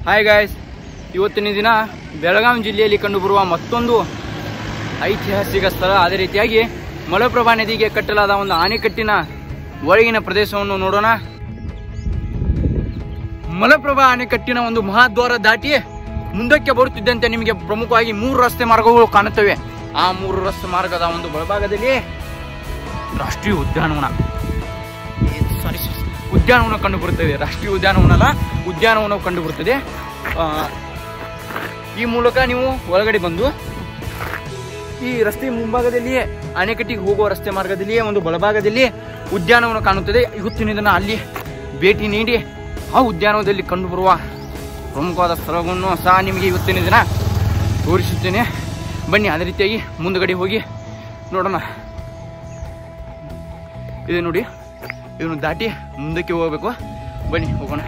Hi guys ಇವತ್ತಿನ ದಿನ ಬೆಳಗಾವಿ ಜಿಲ್ಲೆಯಲ್ಲಿ ಕಂಡುಬರುವ ಮತ್ತೊಂದು ಐತಿಹಾಸಿಕ ಸ್ಥಳ ಅದೇ ರೀತಿಯಾಗಿ ಮಲಪ್ರಭಾ ನದಿಗೆ ಕಟ್ಟಲಾದ ಒಂದು ಆಣೆಕಟ್ಟಿನ ಒಳಗಿನ ಪ್ರದೇಶವನ್ನು ನೋಡೋಣ ಮಲಪ್ರಭಾ ಅಣೆಕಟ್ಟಿನ ಒಂದು ಮಹಾದ್ವಾರ ದಾಟಿ ಮುಂದಕ್ಕೆ ಬರುತ್ತಿದ್ದಂತೆ ನಿಮಗೆ ಪ್ರಮುಖವಾಗಿ ಮೂರು ರಸ್ತೆ ಮಾರ್ಗಗಳು ಕಾಣುತ್ತವೆ ಆ ಮೂರು ರಸ್ತೆ ಮಾರ್ಗದ ಒಂದು ಬಲಭಾಗದಲ್ಲಿ ರಾಷ್ಟ್ರೀಯ ಉದ್ಯಾನವನ ಸಾರಿ ಉದ್ಯಾನವನ ಕಂಡು ಬರುತ್ತದೆ ರಾಷ್ಟ್ರೀಯ ಉದ್ಯಾನವನ ಅಲ್ಲ ಉದ್ಯಾನವನ ಕಂಡು ಬರುತ್ತದೆ ಆ, ಈ ಮೂಲಕ ನೀವು ಒಳಗಡೆ ಬಂದು ಈ ರಸ್ತೆ ಮುಂಭಾಗದಲ್ಲಿಯೇ ಅಣೆಕಟ್ಟಿಗೆ ಹೋಗುವ ರಸ್ತೆ ಮಾರ್ಗದಲ್ಲಿಯೇ ಒಂದು ಬಲಭಾಗದಲ್ಲಿ ಉದ್ಯಾನವನ ಕಾಣುತ್ತದೆ ಇವತ್ತಿನ ದಿನ ಅಲ್ಲಿ ಭೇಟಿ ನೀಡಿ ಆ ಉದ್ಯಾನವನದಲ್ಲಿ ಕಂಡುಬರುವ ಪ್ರಮುಖವಾದ ಸ್ಥಳವನ್ನು ಸಹ ನಿಮಗೆ ಇವತ್ತಿನ ದಿನ ತೋರಿಸುತ್ತೇನೆ ಬನ್ನಿ ಅದೇ ರೀತಿಯಾಗಿ ಮುಂದುಗಡೆ ಹೋಗಿ ನೋಡೋಣ ಇದೆ ನೋಡಿ ಇದನ್ನು ದಾಟಿ ಮುಂದಕ್ಕೆ ಹೋಗಬೇಕು ಬನ್ನಿ ಹೋಗೋಣ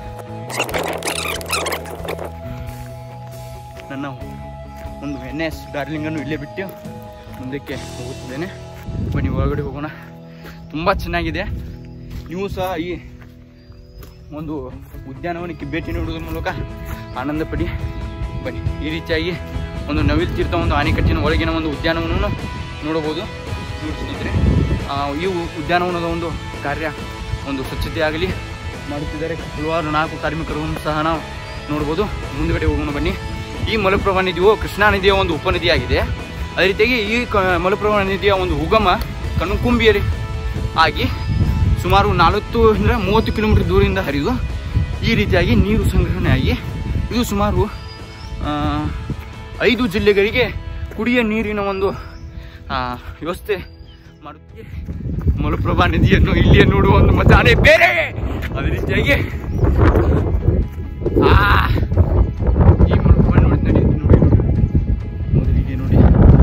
ನನ್ನ ಒಂದು ಎನ್ ಎಸ್ ಡಾರ್ಲಿಂಗನ್ನು ಇಲ್ಲೇ ಬಿಟ್ಟು ಮುಂದಕ್ಕೆ ಹೋಗುತ್ತಿದ್ದೇನೆ ಬನ್ನಿ ಒಳಗಡೆ ಹೋಗೋಣ ತುಂಬ ಚೆನ್ನಾಗಿದೆ ನೀವು ಸಹ ಈ ಒಂದು ಉದ್ಯಾನವನಕ್ಕೆ ಭೇಟಿ ನೀಡುವುದರ ಮೂಲಕ ಆನಂದ ಪಡಿ ಬನ್ನಿ ಈ ರೀತಿಯಾಗಿ ಒಂದು ನವಿಲ್ ತೀರ್ಥ ಒಂದು ಆಣೆಕಟ್ಟಿನ ಒಳಗಿನ ಒಂದು ಉದ್ಯಾನವನವನ್ನು ನೋಡಬಹುದು ನೋಡಿ ಸ್ನೇಹಿತರೆ ಆ, ಈ ಉ- ಉದ್ಯಾನವನದ ಒಂದು ಕಾರ್ಯ ಒಂದು ಸ್ವಚ್ಛತೆ ಆಗಲಿ ಮಾಡುತ್ತಿದ್ದಾರೆ ಹಲವಾರು ನಾಲ್ಕು ಕಾರ್ಮಿಕರನ್ನು ಸಹ ನಾವು ನೋಡ್ಬೋದು ಮುಂದುಗಡೆ ಹೋಗೋಣ ಬನ್ನಿ ಈ ಮಲಪ್ರಭಾ ನದಿಯು ಕೃಷ್ಣಾ ನದಿಯ ಒಂದು ಉಪನದಿಯಾಗಿದೆ ಅದೇ ರೀತಿಯಾಗಿ ಈ ಕ ಮಲಪ್ರಭಾ ನದಿಯ ಒಂದು ಉಗಮ ಕಣ್ಣುಕುಂಬಿಯಲ್ಲಿ ಆಗಿ ಸುಮಾರು ನಲವತ್ತು ಅಂದರೆ ಮೂವತ್ತು ಕಿಲೋಮೀಟರ್ ದೂರದಿಂದ ಹರಿದು ಈ ರೀತಿಯಾಗಿ ನೀರು ಸಂಗ್ರಹಣೆ ಆಗಿ ಇದು ಸುಮಾರು ಆ, ಐದು ಜಿಲ್ಲೆಗಳಿಗೆ ಕುಡಿಯ ನೀರಿನ ಒಂದು ಆ, ವ್ಯವಸ್ಥೆ ಮಾಡುತ್ತೆ ಮಲಪ್ರಭಾ ನದಿಯನ್ನು ಇಲ್ಲಿಯೇ ನೋಡುವ ಒಂದು ಮಜಾನೇ ಬೇರೆ ಅದೇ ರೀತಿಯಾಗಿ ಆ ಈ ಮಲಪ್ರಭಾ ನೋಡಿ ನೋಡಿ ನೋಡಿ ಮೊದಲಿಗೆ ನೋಡಿ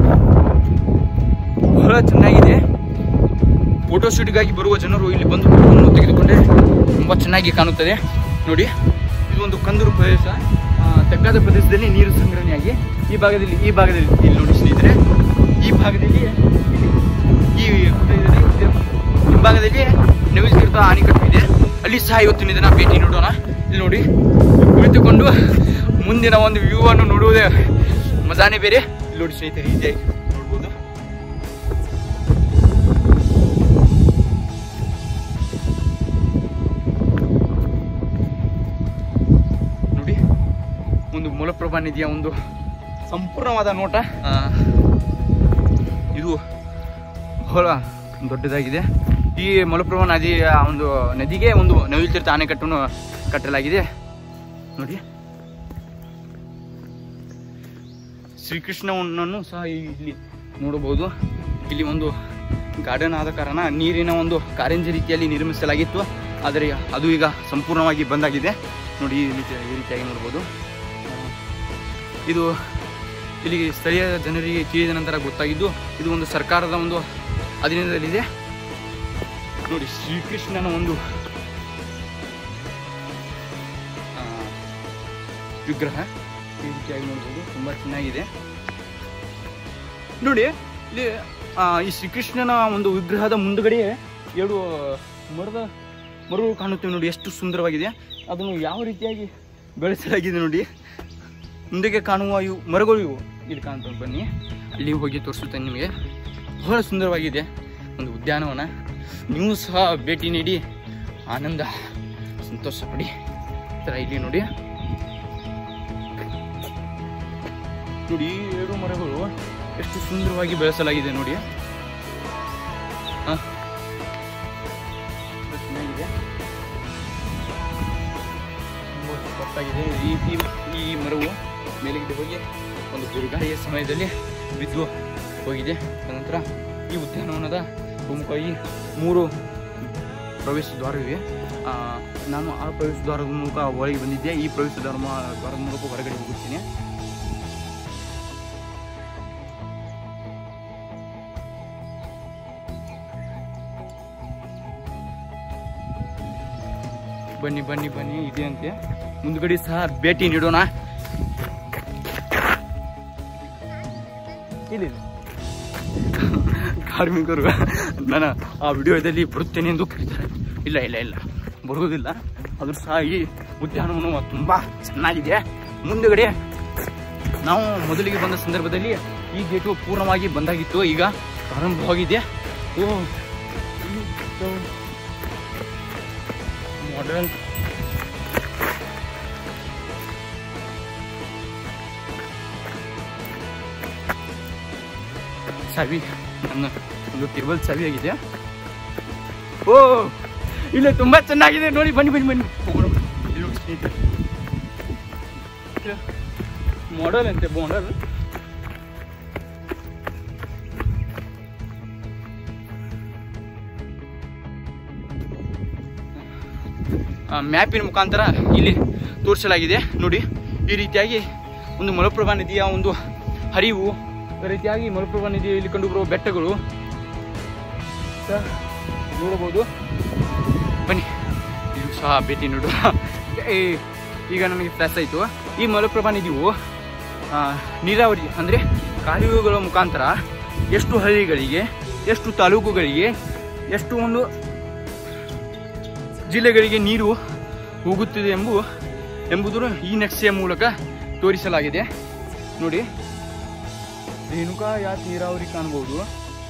ಬಹಳ ಚೆನ್ನಾಗಿದೆ ಫೋಟೋ ಶೂಟ್ಗಾಗಿ ಬರುವ ಜನರು ಇಲ್ಲಿ ಬಂದು ಫೋಟೋವನ್ನು ತೆಗೆದುಕೊಂಡ್ರೆ ತುಂಬ ಚೆನ್ನಾಗಿ ಕಾಣುತ್ತದೆ ನೋಡಿ ಇದು ಒಂದು ಕಂದೂರು ಪ್ರದೇಶ ಆ, ತೆಕ್ಕಾದ ಪ್ರದೇಶದಲ್ಲಿ ನೀರು ಸಂಗ್ರಹಣೆಯಾಗಿ ಈ ಭಾಗದಲ್ಲಿ ಈ ಭಾಗದಲ್ಲಿ ಇಲ್ಲಿ ನೋಡಿ ಸ್ನೇಹಿತರೆ ಈ ಭಾಗದಲ್ಲಿ ಈ ಪ್ರದೇಶದಲ್ಲಿ ಇದೆ. ಈ ಭಾಗದಲ್ಲಿ ನವಿಲ್ ತೀರ್ಥ ಅಣೆಕಟ್ಟು ಇದೆ ಅಲ್ಲಿ ಸಹ ಇವತ್ತಿನ ದಿನ ಭೇಟಿ ನೀಡೋಣ ಇಲ್ಲಿ ನೋಡಿ ಕುಳಿತುಕೊಂಡು ಮುಂದಿನ ಒಂದು ವ್ಯೂ ಅನ್ನು ನೋಡುವುದೇ ಮಜಾನೇ ಬೇರೆ ಇಲ್ಲಿ ನೋಡಿ ಸ್ನೇಹಿತರೆ ಈಸಿಯಾಗಿ ನೋಡ್ಬೋದು ನೋಡಿ ಒಂದು ಮೂಲಪ್ರಭಾ ನದಿಯ ಒಂದು ಸಂಪೂರ್ಣವಾದ ನೋಟ ಆ, ಇದು ಬಹಳ ದೊಡ್ಡದಾಗಿದೆ ಈ ಮಲಪ್ರಭಾ ನದಿಯ ಒಂದು ನದಿಗೆ ಒಂದು ನವಿಲ್ ತೀರ್ಥ ಅಣೆಕಟ್ಟನ್ನು ಕಟ್ಟಲಾಗಿದೆ ನೋಡಿ ಶ್ರೀಕೃಷ್ಣನನ್ನು ಸಹ ಇಲ್ಲಿ ನೋಡಬಹುದು ಇಲ್ಲಿ ಒಂದು ಗಾರ್ಡನ್ ಆದ ಕಾರಣ ನೀರಿನ ಒಂದು ಕಾರಂಜಿ ರೀತಿಯಲ್ಲಿ ನಿರ್ಮಿಸಲಾಗಿತ್ತು ಆದರೆ ಅದು ಈಗ ಸಂಪೂರ್ಣವಾಗಿ ಬಂದಾಗಿದೆ ನೋಡಿ ಈ ರೀತಿ ಈ ರೀತಿಯಾಗಿ ನೋಡ್ಬೋದು ಆ, ಇದು ಇಲ್ಲಿಗೆ ಸ್ಥಳೀಯ ಜನರಿಗೆ ತಿಳಿದ ನಂತರ ಗೊತ್ತಾಗಿದ್ದು ಇದು ಒಂದು ಸರ್ಕಾರದ ಒಂದು ಅಧೀನದಲ್ಲಿದೆ ನೋಡಿ ಶ್ರೀಕೃಷ್ಣನ ಒಂದು ಆ, ವಿಗ್ರಹ ಈ ರೀತಿಯಾಗಿ ನೋಡ್ಬೋದು ತುಂಬ ಚೆನ್ನಾಗಿದೆ ನೋಡಿ ಇಲ್ಲಿ ಆ, ಈ ಶ್ರೀಕೃಷ್ಣನ ಒಂದು ವಿಗ್ರಹದ ಮುಂದುಗಡೆ ಎರಡು ಮರದ ಮರಗಳು ಕಾಣುತ್ತವೆ ನೋಡಿ ಎಷ್ಟು ಸುಂದರವಾಗಿದೆ ಅದನ್ನು ಯಾವ ರೀತಿಯಾಗಿ ಬೆಳೆಸಲಾಗಿದೆ ನೋಡಿ ಮುಂದಕ್ಕೆ ಕಾಣುವ ಇವು ಮರಗಳು ಇವು ಇಲ್ಲಿ ಕಾಣ್ತವೆ ಬನ್ನಿ ಅಲ್ಲಿ ಹೋಗಿ ತೋರಿಸುತ್ತೇನೆ ನಿಮಗೆ ಬಹಳ ಸುಂದರವಾಗಿದೆ ಒಂದು ಉದ್ಯಾನವನ ನೀವು ಸಹ ಭೇಟಿ ನೀಡಿ ಆನಂದ ಸಂತೋಷ ಪಡಿ ಈ ಥರ ಇಲ್ಲಿ ನೋಡಿ ನೋಡಿ ಈ ಎರಡು ಮರಗಳು ಎಷ್ಟು ಸುಂದರವಾಗಿ ಬೆಳೆಸಲಾಗಿದೆ ನೋಡಿ ಹ? ಎಷ್ಟು ಚೆನ್ನಾಗಿದೆ ತುಂಬ ಸಖತ್ತಾಗಿದೆ ಈ ಈ- ಈ ಮರವು ಮೇಲೆಗಡೆ ಹೋಗಿ ಒಂದು ಬಿರುಗಾಳಿಯ ಸಮಯದಲ್ಲಿ ಬಿದ್ದು ಹೋಗಿದೆ ನಂತರ ಈ ಉದ್ಯಾನವನದ ಪ್ರಮುಖವಾಗಿ ಮೂರು ಪ್ರವೇಶ ದ್ವಾರವಿವೆ ಆ, ನಾನು ಆ ಪ್ರವೇಶ ದ್ವಾರದ ಮೂಲಕ ಒಳಗೆ ಬಂದಿದ್ದೆ ಈ ಪ್ರವೇಶ ದ್ವಾರ ದ್ವಾರದ ಮೂಲಕ ಹೊರಗಡೆ ಹೋಗುತ್ತೇನೆ ಬನ್ನಿ ಬನ್ನಿ ಬನ್ನಿ ಇದೆ ಅಂತೆ ಮುಂದ್ಗಡೆ ಸಹ ಭೇಟಿ ನೀಡೋಣ ಇಲ್ಲಿ ಕಾರ್ಮಿಕರು ನಾನು ಆ ವಿಡಿಯೋದಲ್ಲಿ ಬರುತ್ತೇನೆ ಎಂದು ಕರೀತಾರೆ ಇಲ್ಲ ಇಲ್ಲ ಇಲ್ಲ ಬರುವುದಿಲ್ಲ ಅದ್ರ ಸಹ ಈ ಉದ್ಯಾನವನ ತುಂಬ ಚೆನ್ನಾಗಿದೆ ಮುಂದುಗಡೆ ನಾವು ಮೊದಲಿಗೆ ಬಂದ ಸಂದರ್ಭದಲ್ಲಿ ಈ ಗೇಟು ಪೂರ್ಣವಾಗಿ ಬಂದಾಗಿತ್ತು ಈಗ ಪ್ರಾರಂಭವಾಗಿದೆ ಓ ಮಾಡೆಲ್ ಚಾವಿ ನನ್ನ ಒಂದು ಟೇಬಲ್ ಚಾವಿ ಆಗಿದೆ ಓ ಇಲ್ಲ ತುಂಬಾ ಚೆನ್ನಾಗಿದೆ ನೋಡಿ ಬನ್ನಿ ಬನ್ನಿ ಬನ್ನಿ ಹೋಗೋಣ ಇಲ್ಲಿ ನೋಡಿ ಸ್ನೇಹಿತರೆ ಮಾಡೆಲ್ ಅಂತೆ ಮಾಡೆಲ್ ಮ್ಯಾಪಿನ ಮುಖಾಂತರ ಇಲ್ಲಿ ತೋರಿಸಲಾಗಿದೆ ನೋಡಿ ಈ ರೀತಿಯಾಗಿ ಒಂದು ಮಲಪ್ರಭಾ ನದಿಯ ಒಂದು ಹರಿವು ಈ ರೀತಿಯಾಗಿ ಮಲಪ್ರಭಾ ನದಿಯಲ್ಲಿ ಕಂಡುಬರುವ ಬೆಟ್ಟಗಳು ಸಹ ನೋಡಬಹುದು ಬನ್ನಿ ಇದು ಸಹ ಭೇಟಿ ನೀಡುವ ಏ, ಈಗ ನಮಗೆ ಪ್ಲಸ್ ಆಯಿತು ಈ ಮಲಪ್ರಭಾ ನದಿಯು ಆ, ನೀರಾವರಿ ಅಂದರೆ ಕಾಲುವೆಗಳ ಮುಖಾಂತರ ಎಷ್ಟು ಹಳ್ಳಿಗಳಿಗೆ ಎಷ್ಟು ತಾಲೂಕುಗಳಿಗೆ ಎಷ್ಟು ಒಂದು ಜಿಲ್ಲೆಗಳಿಗೆ ನೀರು ಹೋಗುತ್ತಿದೆ ಎಂಬು ಎಂಬುದು ಈ ನಕ್ಷೆಯ ಮೂಲಕ ತೋರಿಸಲಾಗಿದೆ ನೋಡಿ ರೇಣುಕಾ ಯಾತ್ ನೀರಾವರಿ ಕಾಣಬಹುದು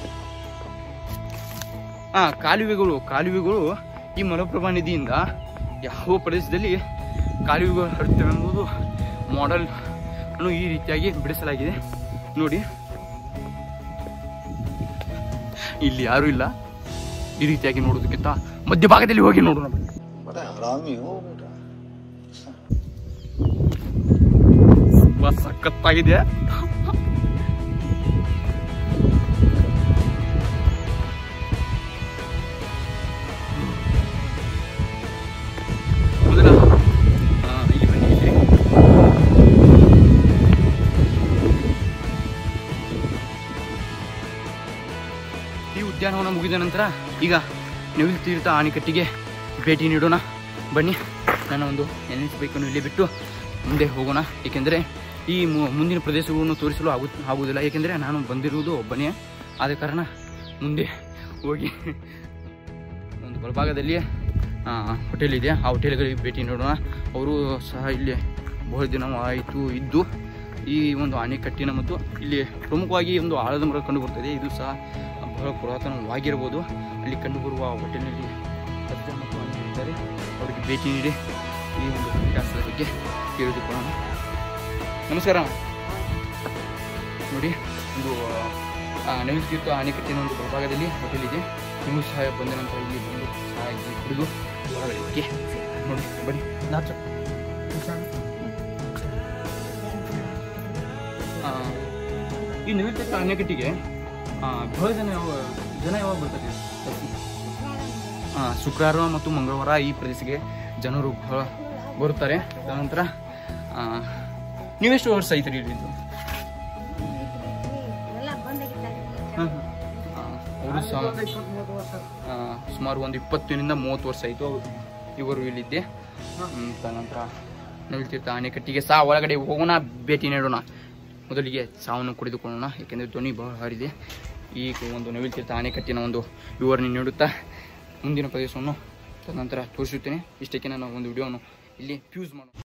ಆ ಕಾಲುವೆಗಳು ಕಾಲುವೆಗಳು ಈ ಮಲಪ್ರಭಾ ನದಿಯಿಂದ ಯಾವ ಪ್ರದೇಶದಲ್ಲಿ ಕಾಲುವೆಗಳು ಹರಿಯುತ್ತವೆ ಎಂಬುದು ಮಾಡೆಲ್ ಅನ್ನು ಈ ರೀತಿಯಾಗಿ ಬಿಡಿಸಲಾಗಿದೆ ನೋಡಿ ಇಲ್ಲಿ ಯಾರು ಇಲ್ಲ ಈ ರೀತಿಯಾಗಿ ನೋಡೋದಕ್ಕಿಂತ ಮಧ್ಯಭಾಗದಲ್ಲಿ ಹೋಗಿ ನೋಡೋಣ बड़ा हरामी हो बेटा ತುಂಬಾ ಸಖತ್ತಾಗಿದೆ ಮೊದಲ ಆ, ಇಲ್ಲಿ ಬನ್ನಿ ಇಲ್ಲಿ. ಈ ಉದ್ಯಾನವನ ಮುಗಿದ ನಂತರ ಈಗ ನವಿಲು ತೀರ್ಥ ಆಣೆಕಟ್ಟಿಗೆ ಭೇಟಿ ನೀಡೋಣ ಬನ್ನಿ ನನ್ನ ಒಂದು ಎನ್ ಎಸ್ ಬೈಕನ್ನು ಇಲ್ಲಿ ಬಿಟ್ಟು ಮುಂದೆ ಹೋಗೋಣ ಏಕೆಂದರೆ ಈ ಮು- ಮುಂದಿನ ಪ್ರದೇಶಗಳನ್ನು ತೋರಿಸಲು ಆಗು ಆಗುವುದಿಲ್ಲ ಏಕೆಂದರೆ ನಾನು ಬಂದಿರುವುದು ಒಬ್ಬನೇ ಆದ ಕಾರಣ ಮುಂದೆ ಹೋಗಿ ಒಂದು ಬಲಭಾಗದಲ್ಲಿ ಹೋಟೆಲ್ ಇದೆ ಆ ಹೋಟೆಲ್ಗಳಿಗೆ ಭೇಟಿ ನೀಡೋಣ ಅವರು ಸಹ ಇಲ್ಲಿ ಬಹಳ ದಿನ ಆಯಿತು ಇದ್ದು ಈ ಒಂದು ಅಣೆಕಟ್ಟಿನ ಮತ್ತು ಇಲ್ಲಿ ಪ್ರಮುಖವಾಗಿ ಒಂದು ಆಳದ ಮರ ಕಂಡು ಬರ್ತದೆ ಇದು ಸಹ ಬಹಳ ಪುರಾತನವಾಗಿರಬಹುದು ಅಲ್ಲಿ ಕಂಡುಬರುವ ಹೋಟೆಲ್ನಲ್ಲಿ ಅಜ್ಜ ಮತ್ತು ಅಣ್ಣ ಇದ್ದಾರೆ ಅವರಿಗೆ ಭೇಟಿ ನೀಡಿ ಈ ಒಂದು ಇತಿಹಾಸದ ಬಗ್ಗೆ ತಿಳಿದುಕೊಳ್ಳೋಣ ನಮಸ್ಕಾರ ನೋಡಿ ಒಂದು ಆ, ನವಿಲು ತೀರ್ಥ ಅಣೆಕಟ್ಟಿನ ಒಂದು ಬಲಭಾಗದಲ್ಲಿ ಹೋಟೆಲ್ ಇದೆ ನೀವು ಸಹ ಬಂದ ನಂತರ ಇಲ್ಲಿ ಬಂದು ಸಹ ಇಲ್ಲಿ ಕುಡಿದು ಹೊರಗಡೆ ನೋಡಿ ಬನ್ನಿ ನಾಚ ಆ, ಈ ನವಿಲು ತೀರ್ಥ ಅಣೆಕಟ್ಟಿಗೆ ಆ, ಬಹಳ ಜನ ಯಾವ ಜನ ಯಾವಾಗ ಬರ್ತಾರೆ ಆ, ಶುಕ್ರವಾರ ಮತ್ತು ಮಂಗಳವಾರ ಈ ಪ್ರದೇಶಕ್ಕೆ ಜನರು ಬಹಳ ಬರುತ್ತಾರೆ ತದನಂತರ ಆ, ನೀವೆಷ್ಟು ವರ್ಷ ಐತ್ರಿ ಇಲ್ಲಿದ್ದು ಅವರು ಸಹ ಆ, ಸುಮಾರು ಒಂದು ಇಪ್ಪತ್ತರಿಂದ ಮೂವತ್ತು ವರ್ಷ ಆಯಿತು ಇವರು ಇಲ್ಲಿದ್ದೆ ಹ್ಮ್, ತದನಂತರ ನವಿಲ್ತೀರ್ಥ ಅಣೆಕಟ್ಟಿಗೆ ಸಹ ಒಳಗಡೆ ಹೋಗೋಣ ಭೇಟಿ ನೀಡೋಣ ಮೊದಲಿಗೆ ಸಾವನ್ನು ಕುಡಿದುಕೊಳ್ಳೋಣ ಏಕೆಂದರೆ ಧ್ವನಿ ಬಹಳ ಹಾರಿದೆ ಈ ಒಂದು ನವಿಲ್ತೀರ್ಥ ಅಣೆಕಟ್ಟಿನ ಒಂದು ವಿವರಣೆ ನೀಡುತ್ತಾ ಮುಂದಿನ ಪ್ರದೇಶವನ್ನು ತದನಂತರ ತೋರಿಸುತ್ತೇನೆ ಇಷ್ಟಕ್ಕೆ ನಾನು ಒಂದು ವಿಡಿಯೋವನ್ನು ಇಲ್ಲಿ ಫ್ಯೂಸ್ ಮಾಡೋಣ